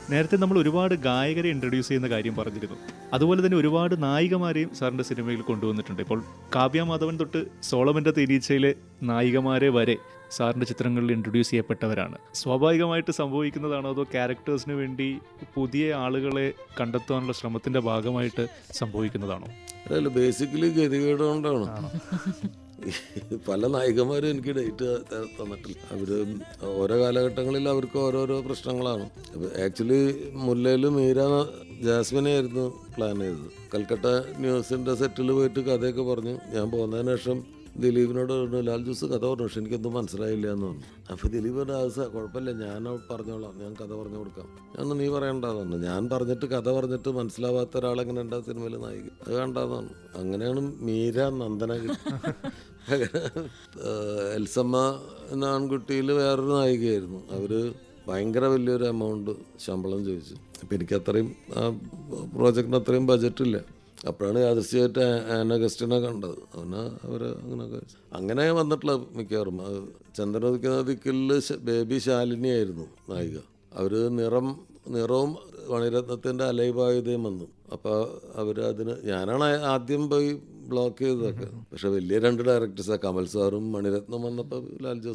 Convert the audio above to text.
നേരത്തെ നമ്മൾ ഒരുപാട് ഗായകരെ ഇൻട്രൊഡ്യൂസ് ചെയ്യുന്ന കാര്യം പറഞ്ഞിരുന്നു അതുപോലെ തന്നെ ഒരുപാട് നായികമാരെയും സാറിൻ്റെ സിനിമയിൽ കൊണ്ടുവന്നിട്ടുണ്ട് ഇപ്പോൾ കാവ്യ മാധവൻ തൊട്ട് സോളമൻ്റെ തേനീച്ചയിലെ നായികമാരെ വരെ സാറിൻ്റെ ചിത്രങ്ങളിൽ ഇൻട്രൊഡ്യൂസ് ചെയ്യപ്പെട്ടവരാണ് സ്വാഭാവികമായിട്ട് സംഭവിക്കുന്നതാണോ അതോ ക്യാരക്ടേഴ്സിന് വേണ്ടി പുതിയ ആളുകളെ കണ്ടെത്താനുള്ള ശ്രമത്തിൻ്റെ ഭാഗമായിട്ട് സംഭവിക്കുന്നതാണോ അതല്ല ബേസിക്കലി ഗതികേട് കൊണ്ടാണ് പല നായികമാരും എനിക്ക് ഡേറ്റ് തന്നിട്ടില്ല അവര് ഓരോ കാലഘട്ടങ്ങളിൽ അവർക്ക് ഓരോരോ പ്രശ്നങ്ങളാണ് ആക്ച്വലി മുല്ലയിൽ മീര ജാസ്മിനെ ആയിരുന്നു പ്ലാൻ ചെയ്തത് കൽക്കട്ട ന്യൂസിന്റെ സെറ്റിൽ പോയിട്ട് കഥയൊക്കെ പറഞ്ഞു ഞാൻ പോകുന്നതിന് ശേഷം ദിലീപിനോട് പറഞ്ഞു ലാൽ ജോസ് കഥ പറഞ്ഞു പക്ഷെ എനിക്കൊന്നും മനസ്സിലായില്ല എന്ന് പറഞ്ഞു അപ്പോൾ ദിലീപ് പറഞ്ഞു "അത് സാർ കുഴപ്പമില്ല ഞാൻ പറഞ്ഞോളാം ഞാൻ കഥ പറഞ്ഞു കൊടുക്കാം ഞാൻ നീ പറയണ്ടെന്നു ഞാൻ പറഞ്ഞിട്ട് കഥ പറഞ്ഞിട്ട് മനസ്സിലാവാത്ത ഒരാളെങ്ങനെ ഉണ്ടാ സിനിമയിൽ നായിക അത് കണ്ടാന്നാണ് അങ്ങനെയാണ് മീര നന്ദന അങ്ങനെ എൽസമ്മ എന്ന ആൺകുട്ടിയിൽ വേറൊരു നായികയായിരുന്നു അവര് ഭയങ്കര വലിയൊരു എമൗണ്ട് ശമ്പളം ചോദിച്ചു അപ്പം എനിക്ക് അത്രയും ആ പ്രോജക്റ്റിന് അത്രയും ബജറ്റില്ല അപ്പോഴാണ് യാദൃശ്യമായിട്ട് ആന ഗസ്റ്റിനെ കണ്ടത് അവന് അവർ അങ്ങനെയൊക്കെ അങ്ങനെ വന്നിട്ടുള്ള മിക്കവാറും അത് ചന്ദ്രനദിക്കുന്ന ദിക്കിൽ ബേബി ശാലിനി ആയിരുന്നു നായിക അവർ നിറം നിറവും മണിരത്നത്തിൻ്റെ അലൈവായുധയും വന്നു അപ്പോൾ അവർ അതിന് ഞാനാണ് ആദ്യം പോയി ബ്ലോക്ക് ചെയ്തതൊക്കെ പക്ഷെ വലിയ രണ്ട് ഡയറക്ടേഴ്സാണ് കമൽ സാറും മണിരത്നം വന്നപ്പോൾ ലാൽ ജോസ്